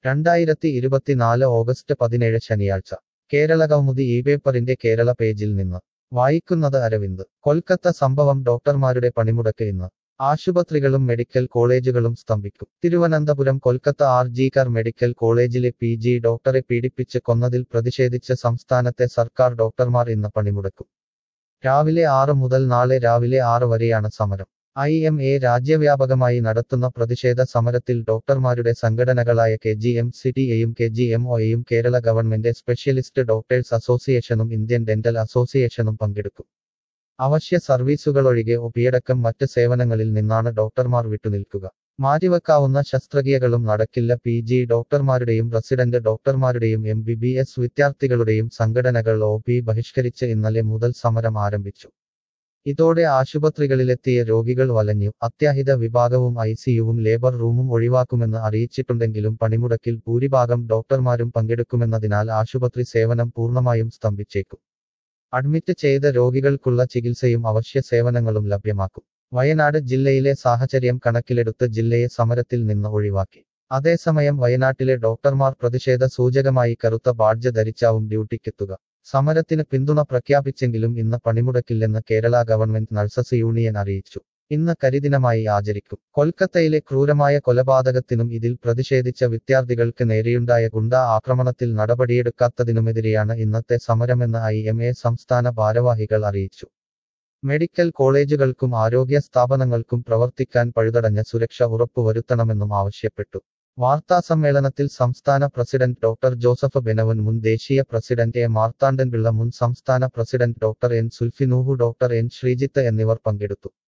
രണ്ടായിരത്തി ഇരുപത്തിനാല് ഓഗസ്റ്റ് പതിനേഴ് ശനിയാഴ്ച കേരള കൗമുദി ഈ പേപ്പറിന്റെ കേരള പേജിൽ നിന്ന് വായിക്കുന്നത് അരവിന്ദ് കൊൽക്കത്ത സംഭവം ഡോക്ടർമാരുടെ പണിമുടക്ക് ഇന്ന് ആശുപത്രികളും മെഡിക്കൽ കോളേജുകളും സ്തംഭിക്കും Thiruvananthapuram Kolkata R G Kar medical കോളേജിലെ പി ജി ഡോക്ടറെ പീഡിപ്പിച്ച് കൊന്നതിൽ പ്രതിഷേധിച്ച് സംസ്ഥാനത്തെ സർക്കാർ ഡോക്ടർമാർ ഇന്ന് പണിമുടക്കും രാവിലെ ആറ് മുതൽ നാളെ രാവിലെ ആറ് വരെയാണ് സമരം ഐ എം എ രാജ്യവ്യാപകമായി നടത്തുന്ന പ്രതിഷേധ സമരത്തിൽ ഡോക്ടർമാരുടെ സംഘടനകളായ K G M C T എയും കെ ജി എം ഒയും കേരള ഗവൺമെന്റ് സ്പെഷ്യലിസ്റ്റ് ഡോക്ടേഴ്സ് അസോസിയേഷനും ഇന്ത്യൻ ഡെന്റൽ അസോസിയേഷനും പങ്കെടുക്കും അവശ്യ സർവീസുകളൊഴികെ ഒപിയടക്കം മറ്റ് സേവനങ്ങളിൽ നിന്നാണ് ഡോക്ടർമാർ വിട്ടുനിൽക്കുക മാറ്റിവെക്കാവുന്ന ശസ്ത്രക്രിയകളും നടക്കില്ല പി ജി ഡോക്ടർമാരുടെയും റെസിഡന്റ് ഡോക്ടർമാരുടെയും എം ബി ബി എസ് വിദ്യാർത്ഥികളുടെയും സംഘടനകൾ ഒ പി ബഹിഷ്കരിച്ച് ഇന്നലെ മുതൽ സമരം ആരംഭിച്ചു ഇതോടെ ആശുപത്രികളിലെത്തിയ രോഗികൾ വലഞ്ഞു അത്യാഹിത വിഭാഗവും ഐ സിയുവും ലേബർ റൂമും ഒഴിവാക്കുമെന്ന് അറിയിച്ചിട്ടുണ്ടെങ്കിലും പണിമുടക്കിൽ ഭൂരിഭാഗം ഡോക്ടർമാരും പങ്കെടുക്കുമെന്നതിനാൽ ആശുപത്രി സേവനം പൂർണ്ണമായും സ്തംഭിച്ചേക്കും അഡ്മിറ്റ് ചെയ്ത രോഗികൾക്കുള്ള ചികിത്സയും അവശ്യ സേവനങ്ങളും ലഭ്യമാക്കും വയനാട് ജില്ലയിലെ സാഹചര്യം കണക്കിലെടുത്ത് ജില്ലയെ സമരത്തിൽ നിന്ന് ഒഴിവാക്കി അതേസമയം വയനാട്ടിലെ ഡോക്ടർമാർ പ്രതിഷേധ സൂചകമായി കറുത്ത ബാഡ്ജ് ധരിച്ചാവും ഡ്യൂട്ടിക്കെത്തുക സമരത്തിന് പിന്തുണ പ്രഖ്യാപിച്ചെങ്കിലും ഇന്ന് പണിമുടക്കില്ലെന്ന് കേരള ഗവൺമെന്റ് നഴ്സസ് യൂണിയൻ അറിയിച്ചു ഇന്ന് കരിദിനമായി ആചരിക്കും കൊൽക്കത്തയിലെ ക്രൂരമായ കൊലപാതകത്തിനും ഇതിൽ പ്രതിഷേധിച്ച വിദ്യാർത്ഥികൾക്ക് നേരെയുണ്ടായ ഗുണ്ട ആക്രമണത്തിൽ നടപടിയെടുക്കാത്തതിനുമെതിരെയാണ് ഇന്നത്തെ സമരമെന്ന് ഐ എം എ സംസ്ഥാന ഭാരവാഹികൾ അറിയിച്ചു മെഡിക്കൽ കോളേജുകൾക്കും ആരോഗ്യ സ്ഥാപനങ്ങൾക്കും പ്രവർത്തിക്കാൻ പഴുതടഞ്ഞ സുരക്ഷ ഉറപ്പുവരുത്തണമെന്നും ആവശ്യപ്പെട്ടു വാർത്താസമ്മേളനത്തിൽ സംസ്ഥാന പ്രസിഡന്റ് ഡോക്ടർ ജോസഫ് ബെനവൻ മുൻ ദേശീയ പ്രസിഡന്റ് എ മാർത്താണ്ഡൻപിള്ള മുൻ സംസ്ഥാന president doctor N സുൽഫിനൂഹു doctor N Sreejith എന്നിവർ പങ്കെടുത്തു